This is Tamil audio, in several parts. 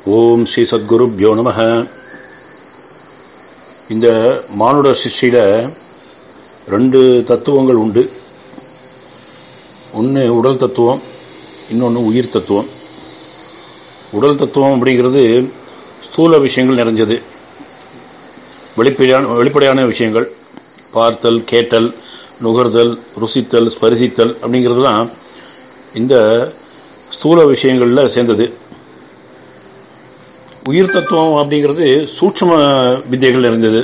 ஓம் ஸ்ரீ சத்குருப்யோ நம இந்த மானுட சிருஷ்டியில் ரெண்டு தத்துவங்கள் உண்டு ஒன்று உடல் தத்துவம் இன்னொன்று உயிர் தத்துவம் உடல் தத்துவம் அப்படிங்கிறது ஸ்தூல விஷயங்கள் நிறைஞ்சது வெளிப்படையான வெளிப்படையான விஷயங்கள் பார்த்தல் கேட்டல் நுகர்தல் ருசித்தல் ஸ்பரிசித்தல் அப்படிங்கிறதுலாம் இந்த ஸ்தூல விஷயங்களில் சேர்ந்தது உயிர் தத்துவம் அப்படிங்கிறது சூட்சம வித்தைகள் நிறைந்தது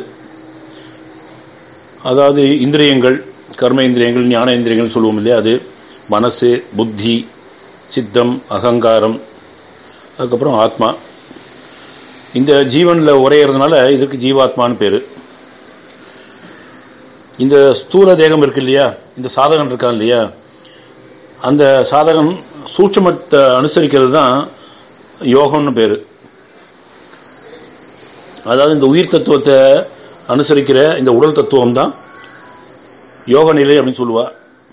அதாவது இந்திரியங்கள் கர்ம இந்திரியங்கள் ஞான இந்திரியங்கள் சொல்லுவோம் இல்லையா அது மனசு புத்தி சித்தம் அகங்காரம் அதுக்கப்புறம் ஆத்மா இந்த ஜீவனில் உரையிறதுனால இதுக்கு ஜீவாத்மான்னு பேர் இந்த ஸ்தூல தேகம் இருக்கு இல்லையா இந்த சாதகன் இருக்கான் இல்லையா அந்த சாதகன் சூட்சமத்தை அனுசரிக்கிறது தான் யோகம்னு பேர் அதாவது இந்த உயிர் தத்துவத்தை அனுசரிக்கிற இந்த உடல் தத்துவம் தான் யோக நிலை அப்படின்னு சொல்லுவா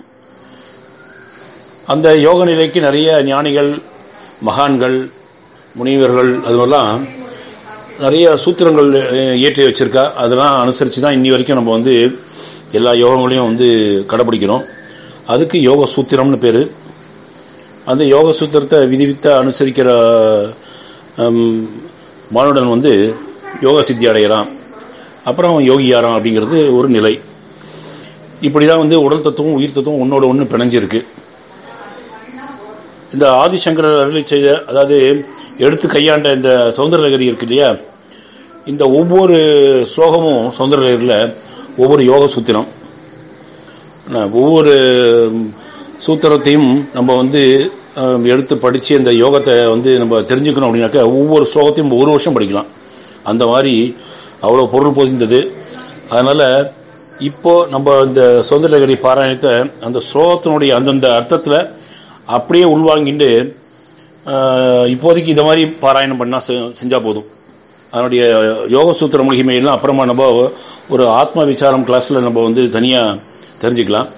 அந்த யோக நிலைக்கு நிறைய ஞானிகள் மகான்கள் முனிவர்கள் அதுவெல்லாம் நிறைய சூத்திரங்கள் இயற்றி வச்சிருக்கா அதெல்லாம் அனுசரித்து தான் இன்னி வரைக்கும் நம்ம வந்து எல்லா யோகங்களையும் வந்து கடைப்பிடிக்கிறோம் அதுக்கு யோக சூத்திரம்னு பேர் அந்த யோக சூத்திரத்தை விதிவித்த அனுசரிக்கிற மானுடன் வந்து யோக சித்தி அடைகிறான் அப்புறம் யோகியாரான் அப்படிங்கிறது ஒரு நிலை இப்படி தான் வந்து உடல் தத்துவம் உயிர் தத்துவம் ஒன்னோட ஒன்று பிணைஞ்சிருக்கு இந்த ஆதிசங்கரர் அருளை செய்த அதாவது எடுத்து கையாண்ட இந்த சௌந்தரலகரி இருக்கு இல்லையா இந்த ஒவ்வொரு ஸ்லோகமும் சௌந்தரலகரியில் ஒவ்வொரு யோக சூத்திரம் ஒவ்வொரு சூத்திரத்தையும் நம்ம வந்து எடுத்து படித்து அந்த யோகத்தை வந்து நம்ம தெரிஞ்சுக்கணும் அப்படின்னாக்கா ஒவ்வொரு ஸ்லோகத்தையும் ஒரு வருஷம் படிக்கலாம் அந்த மாதிரி அவ்வளோ பொருள் பொதிந்தது அதனால் இப்போ நம்ம இந்த சௌந்தரலகரி பாராயணத்தை அந்த ஸ்லோகத்தினுடைய அந்தந்த அர்த்தத்தில் அப்படியே உள்வாங்கிட்டு இப்போதைக்கு இதை மாதிரி பாராயணம் பண்ணால் செஞ்சால் போதும் அதனுடைய யோக சூத்திர மகிமையெல்லாம் அப்புறமா நம்ம ஒரு ஆத்ம விசாரம் கிளாஸில் நம்ம வந்து தனியாக தெரிஞ்சுக்கலாம்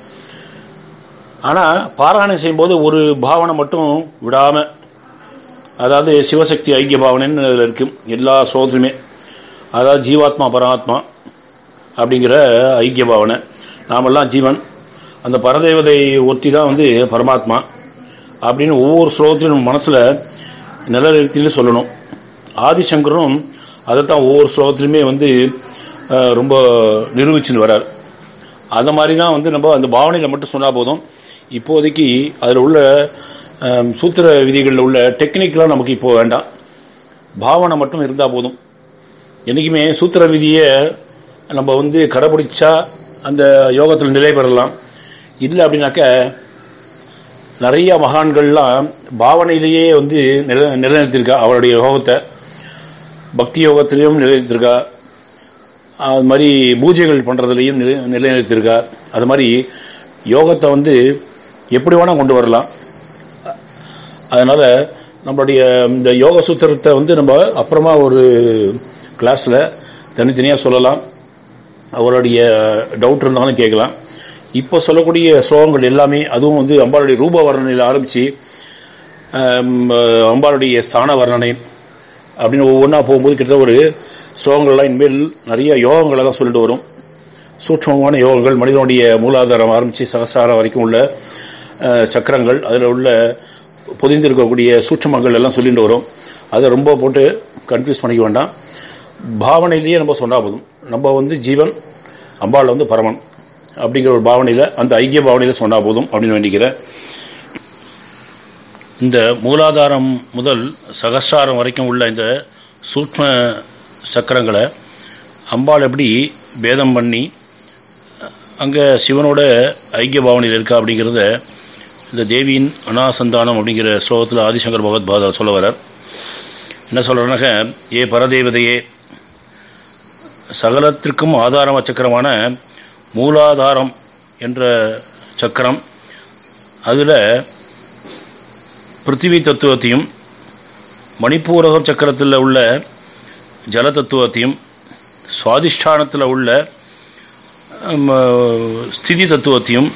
ஆனால் பாராயணம் செய்யும்போது ஒரு பாவனை மட்டும் விடாமல் அதாவது சிவசக்தி ஐக்கிய பாவனைன்னு அதில் இருக்குது எல்லா ஸ்லோகத்துலையுமே அதாவது ஜீவாத்மா பரமாத்மா அப்படிங்கிற ஐக்கிய பாவனை நாமெல்லாம் ஜீவன் அந்த பரதேவதை ஒருத்தி தான் வந்து பரமாத்மா அப்படின்னு ஒவ்வொரு ஸ்லோகத்திலும் நம்ம மனசில் நிலநிறுத்தின்னு சொல்லணும் ஆதிசங்கரும் அதைத்தான் ஒவ்வொரு ஸ்லோகத்திலுமே வந்து ரொம்ப நிரூபிச்சுன்னு வரார் அந்த மாதிரி தான் வந்து நம்ம அந்த பாவனையில் மட்டும் சொன்னால் போதும் இப்போதைக்கு அதில் உள்ள சூத்திர விதிகளில் உள்ள டெக்னிக்லாம் நமக்கு இப்போ வேண்டாம் பாவனை மட்டும் இருந்தால் போதும் என்றைக்குமே சூத்திர விதியை நம்ம வந்து கடைபிடிச்சா அந்த யோகத்தில் நிலை பெறலாம் இல்லை அப்படின்னாக்க நிறைய மகான்கள்லாம் பாவனையிலேயே வந்து நில நிலைநிறுத்திருக்கா அவருடைய யோகத்தை பக்தி யோகத்திலையும் நிலைநிறுத்திருக்கா அது மாதிரி பூஜைகள் பண்ணுறதுலையும் நிலை நிலைநிறுத்திருக்கா அது மாதிரி யோகத்தை வந்து எப்படி வேணால் கொண்டு வரலாம் அதனால் நம்மளுடைய இந்த யோக சூத்திரத்தை வந்து நம்ம அப்புறமா ஒரு கிளாஸில் தனித்தனியாக சொல்லலாம் அவருடைய டவுட் இருந்தாலும் கேட்கலாம் இப்போ சொல்லக்கூடிய ஸ்லோகங்கள் எல்லாமே அதுவும் வந்து அம்பாளுடைய ரூப வர்ணனையில் ஆரம்பித்து அம்பாளுடைய ஸ்தான வர்ணனை அப்படின்னு ஒவ்வொன்றா போகும்போது கிட்டத்தட்ட ஒரு ஸ்லோகங்கள்லாம் இனிமேல் நிறைய யோகங்களை தான் சொல்லிட்டு வரும் சூட்சமமான யோகங்கள் மனிதனுடைய மூலாதாரம் ஆரம்பித்து சகசாரம் வரைக்கும் உள்ள சக்கரங்கள் அதில் உள்ள பொதிந்திருக்கக்கூடிய சூட்சமங்கள் எல்லாம் சொல்லிட்டு வரும் அதை ரொம்ப போட்டு கன்ஃபியூஸ் பண்ணிக்க வேண்டாம் பாவனையிலேயே நம்ம சொன்னால் போதும் நம்ம வந்து ஜீவன் அம்பாள் வந்து பரமன் அப்படிங்கிற ஒரு பாவனையில் அந்த ஐக்கிய பாவனையில் சொன்னால் போதும் அப்படின்னு வேண்டிக்கிறேன் இந்த மூலாதாரம் முதல் சகஸ்டாரம் வரைக்கும் உள்ள இந்த சூக்ம சக்கரங்களை அம்பாள் எப்படி பேதம் பண்ணி அங்கே சிவனோட ஐக்கிய பாவனையில் இருக்கா அப்படிங்கிறத இந்த தேவியின் அனாசந்தானம் அப்படிங்கிற ஸ்லோகத்தில் ஆதிசங்கர் பகவத் பாதா சொல்ல வரார் என்ன சொல்கிறனாக்க ஏ பரதேவதையே சகலத்திற்கும் ஆதாரம் சக்கரமான மூலாதாரம் என்ற சக்கரம் அதில் பிருத்திவி தத்துவத்தையும் மணிப்பூரகம் சக்கரத்தில் உள்ள ஜல தத்துவத்தையும் சுவாதிஷ்டானத்தில் உள்ள ஸ்திதி தத்துவத்தையும்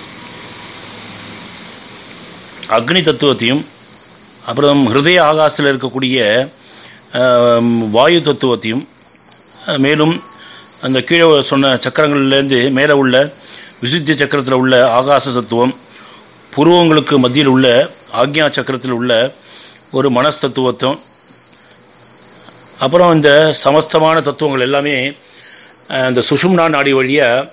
அக்னி தத்துவத்தையும் அப்புறம் ஹிருதய ஆகாசத்தில் இருக்கக்கூடிய ஆம், வாயு தத்துவத்தையும் அஹ், மேலும் அந்த கீழே சொன்ன சக்கரங்கள்லேருந்து மேலே உள்ள விசுத்தி சக்கரத்தில் உள்ள ஆகாச தத்துவம் புருவங்களுக்கு மத்தியில் உள்ள ஆக்ஞா சக்கரத்தில் உள்ள ஒரு மனஸ் தத்துவத்துவம் அப்புறம் இந்த சமஸ்தமான தத்துவங்கள் எல்லாமே அஹ், இந்த சுஷும்னா நாடி வழியாக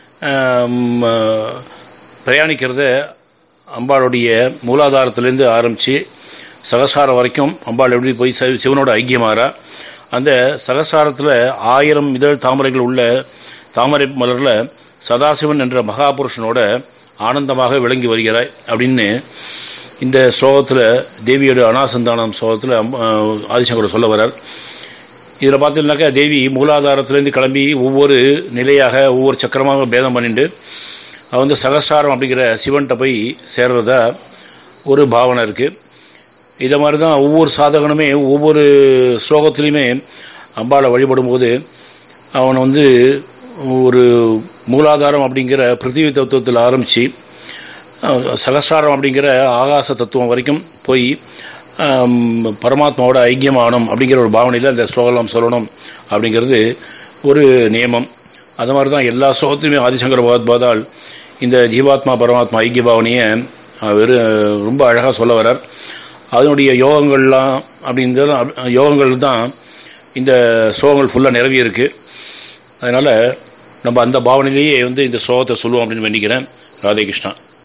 பிரயாணிக்கிறத அம்பாளுடைய மூலாதாரத்திலேருந்து ஆரம்பித்து சகசாரம் வரைக்கும் அம்பாள் எப்படி போய் சிவ- சிவனோட ஐக்கியமாறா அந்த சகசாரத்தில் ஆயிரம் இதழ் தாமரைகள் உள்ள தாமரை மலரில் சதாசிவன் என்ற மகாபுருஷனோட ஆனந்தமாக விளங்கி வருகிறாய் அப்படின்னு இந்த ஸ்லோகத்தில் தேவியோட அனாசந்தானம் ஸ்லோகத்தில் ஆதிசங்கர் சொல்ல வரார் இதில் பார்த்தீங்கன்னாக்கா தேவி மூலாதாரத்திலேருந்து கிளம்பி ஒவ்வொரு நிலையாக ஒவ்வொரு சக்கரமாக பேதம் பண்ணிட்டு அவ வந்து சகசாரம் அப்படிங்கிற சிவன்கிட்ட போய் சேர்றதா ஒரு பாவனை இருக்குது இதை மாதிரி தான் ஒவ்வொரு சாதகனுமே ஒவ்வொரு ஸ்லோகத்துலேயுமே அம்பாளை வழிபடும்போது அவனை வந்து ஒரு மூலாதாரம் அப்படிங்கிற பிருத்திவி தத்துவத்தில் ஆரம்பித்து சகசாரம் அப்படிங்கிற ஆகாச தத்துவம் வரைக்கும் போய் ஆம், பரமாத்மாவோட ஐக்கியமானம் அப்படிங்கிற ஒரு பாவனையில் அந்த ஸ்லோகம் சொல்லணும் அப்படிங்கிறது ஒரு நியமம் அது மாதிரி தான் எல்லா ஸ்லோகத்திலுமே ஆதிசங்கர பகவத்பாதால் இந்த ஜீவாத்மா பரமாத்மா ஐக்கிய பாவனையை அஹ், வெறு ரொம்ப அழகாக சொல்ல வரார் அதனுடைய யோகங்கள்லாம் அப்படிங்கிற யோகங்கள் தான் இந்த ஸ்லோகங்கள் ஃபுல்லாக நிரவி இருக்கு அதனால் நம்ம அந்த பாவனையிலேயே வந்து இந்த ஸ்லோகத்தை சொல்லுவோம் அப்படின்னு வேண்டிக்கிறேன் ராதே கிருஷ்ணா